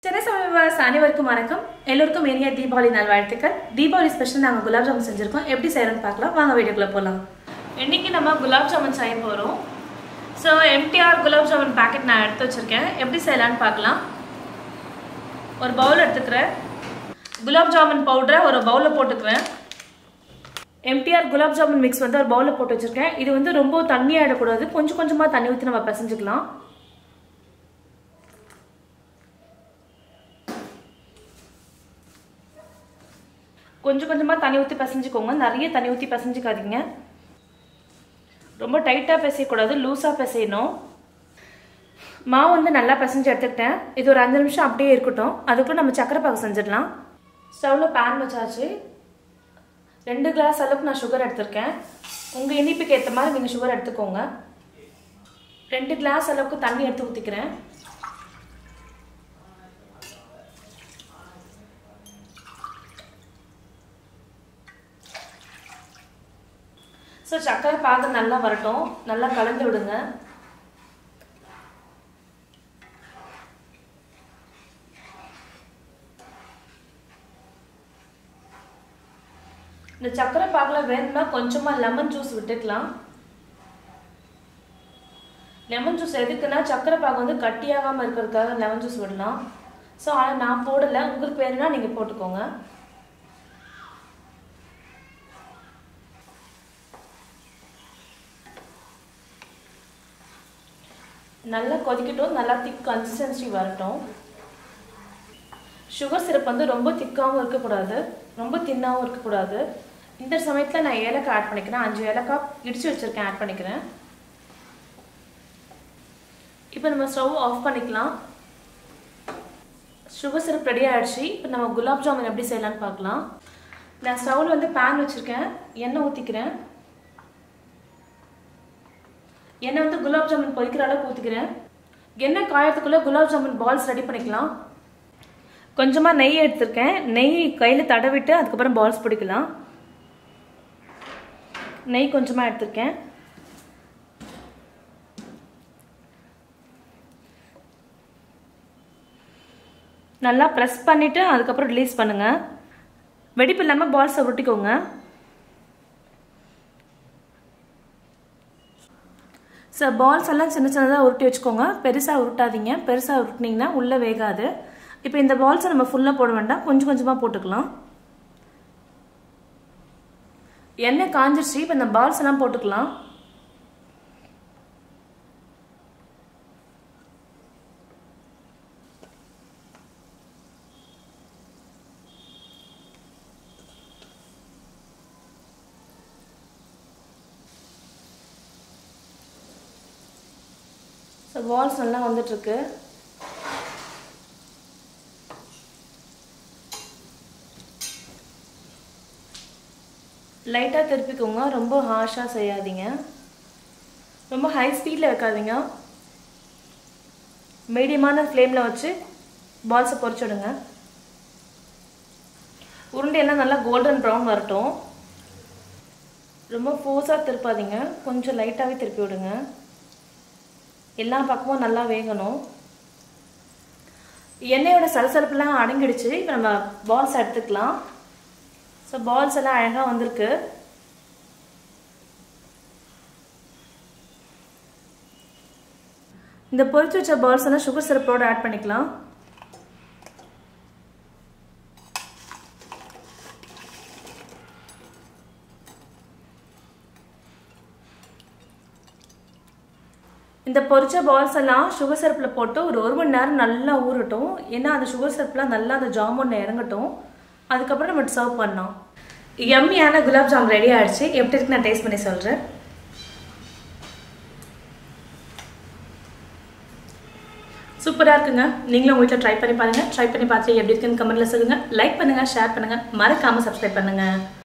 சென்னை சமீபவாஸ் அனைவருக்கும் வணக்கம் எல்லோருக்கும் இனிய தீபாவளி நல்வாழ்த்துக்கள் தீபாவளி ஸ்பெஷல் நாங்கள் குலாப் ஜாமுன் செஞ்சுருக்கோம் எப்படி செய்யறோம்னு பார்க்கலாம் வாங்க வீடியோக்குள்ளே போகலாம் இன்னைக்கு நம்ம குலாப் ஜாமுன் செய்ய போகிறோம் so MTR gulab jamun packet நான் எடுத்து வச்சுருக்கேன் எப்படி செய்யலான்னு பார்க்கலாம் ஒரு பவுல் எடுத்துக்கிறேன் குலாப் ஜாமுன் பவுடரை ஒரு பவுலில் போட்டுக்குவேன் எம்டிஆர் குலாப் ஜாமுன் மிக்ஸ் வந்து ஒரு பவுலில் போட்டு வச்சுருக்கேன் இது வந்து ரொம்ப தண்ணியாக ஆகிடக்கூடாது கொஞ்சம் கொஞ்சமாக தண்ணி ஊற்றி நம்ம பிசைஞ்சுக்கலாம் கொஞ்சம் கொஞ்சமாக தண்ணி ஊற்றி பிசைஞ்சுக்கோங்க நிறைய தண்ணி ஊற்றி பிசைஞ்சிக்காதீங்க ரொம்ப டைட்டாக பிசையக்கூடாது லூஸாக பிசையணும் மாவு வந்து நல்லா பிசைஞ்சு எடுத்துக்கிட்டேன் இது ஒரு அஞ்சு நிமிஷம் அப்படியே இருக்கட்டும் அதுக்குள்ள நம்ம சக்கரை பாகு செஞ்சிடலாம் ஸ்டவ்வில் பேன் வச்சாச்சு ரெண்டு கிளாஸ் அளவுக்கு நான் சுகர் எடுத்திருக்கேன் உங்கள் இனிப்புக்கு ஏற்ற மாதிரி நீங்கள் சுகர் எடுத்துக்கோங்க ரெண்டு கிளாஸ் அளவுக்கு தண்ணி எடுத்து ஊற்றிக்கிறேன் ஸோ சக்கரை பாகு நல்லா வரட்டும் நல்லா கலந்து விடுங்க இந்த சக்கரை பாகில் வேணும்னா கொஞ்சமாக லெமன் ஜூஸ் விட்டுக்கலாம் லெமன் ஜூஸ் எதுக்குன்னா சக்கரை பாகு வந்து கட்டியாகாமல் இருக்கிறதுக்காக லெமன் ஜூஸ் விடலாம் ஸோ ஆனால் நான் போடலை உங்களுக்கு வேணும்னா நீங்கள் போட்டுக்கோங்க நல்லா கொதிக்கட்டும் நல்லா திக் கன்சிஸ்டன்சி வரட்டும் சுகர் சிரப் வந்து ரொம்ப திக்காகவும் இருக்கக்கூடாது ரொம்ப தின்னாகவும் இருக்கக்கூடாது இந்த சமயத்தில் நான் ஏலக்காய் ஆட் பண்ணிக்கிறேன் அஞ்சு ஏலக்காய் இடித்து வச்சுருக்கேன் ஆட் பண்ணிக்கிறேன் இப்போ நம்ம ஸ்டவ் ஆஃப் பண்ணிக்கலாம் சுகர் சிரப் ரெடி ஆகிடுச்சு இப்போ நம்ம குலாப் ஜாமுன் எப்படி செய்யலான்னு பார்க்கலாம் நான் ஸ்டவ்வில் வந்து பேன் வச்சுருக்கேன் எண்ணெய் ஊற்றிக்கிறேன் எண்ணெய் வந்து குலாப் ஜாமுன் பொரிக்கிற அளவுக்கு ஊற்றிக்கிறேன் எண்ணெய் காயறதுக்குள்ளே குலாப் ஜாமுன் பால்ஸ் ரெடி பண்ணிக்கலாம் கொஞ்சமாக நெய் எடுத்திருக்கேன் நெய் கையில் தடவிட்டு அதுக்கப்புறம் பால்ஸ் பிடிக்கலாம் நெய் கொஞ்சமாக எடுத்திருக்கேன் நல்லா ப்ரெஸ் பண்ணிவிட்டு அதுக்கப்புறம் ரிலீஸ் பண்ணுங்கள் வெடிப்பு இல்லாமல் பால்ஸை உருட்டிக்கோங்க ஸோ பால்ஸ் எல்லாம் சின்ன சின்னதாக உருட்டி வச்சுக்கோங்க பெருசாக உருட்டாதீங்க பெருசாக உருட்டினீங்கன்னா உள்ளே வேகாது இப்போ இந்த பால்ஸை நம்ம ஃபுல்லாக போட வேண்டாம் கொஞ்சம் கொஞ்சமாக போட்டுக்கலாம் எண்ணெய் காஞ்சிருச்சு இப்போ இந்த பால்ஸ் எல்லாம் போட்டுக்கலாம் ஸோ பால்ஸ் நல்லா வந்துட்டுருக்கு லைட்டாக திருப்பிக்கோங்க ரொம்ப ஹார்ஷாக செய்யாதீங்க ரொம்ப ஹை ஸ்பீடில் வைக்காதீங்க மீடியமான ஃப்ளேமில் வச்சு பால்ஸை பொறிச்சுடுங்க உருண்டையெல்லாம் நல்லா கோல்டன் ப்ரௌன் வரட்டும் ரொம்ப ஃபோர்ஸாக திருப்பாதீங்க கொஞ்சம் லைட்டாகவே திருப்பி விடுங்க எல்லா பக்கமும் நல்லா வேகணும் எண்ணெயோட சலசலப்புலாம் அடங்கிடுச்சு இப்போ நம்ம பால்ஸ் எடுத்துக்கலாம் ஸோ பால்ஸ் எல்லாம் அழகாக வந்திருக்கு இந்த பொரிச்சு வச்ச பால்ஸ் எல்லாம் சுகர் சிரப்போடு ஆட் பண்ணிக்கலாம் இந்த பொரிச்ச பால்ஸ் எல்லாம் சுகர் சிரப்பில் போட்டு ஒரு ஒரு மணி நேரம் நல்லா ஊறட்டும் ஏன்னா அந்த சுகர் சிரப்லாம் நல்லா அந்த ஜாமுன் இறங்கட்டும் அதுக்கப்புறம் நம்ம சர்வ் பண்ணோம் எம்மியான குலாப் ஜாம் ரெடி ஆகிடுச்சு எப்படி இருக்கு நான் டேஸ்ட் பண்ணி சொல்கிறேன் சூப்பராக இருக்குங்க நீங்களும் உங்கள் வீட்டில் ட்ரை பண்ணி பாருங்கள் ட்ரை பண்ணி பார்த்துட்டு எப்படி இருக்குன்னு கமெண்ட்டில் சொல்லுங்கள் லைக் பண்ணுங்கள் ஷேர் பண்ணுங்கள் மறக்காமல் சப்ஸ்கிரைப் பண்ணுங்கள்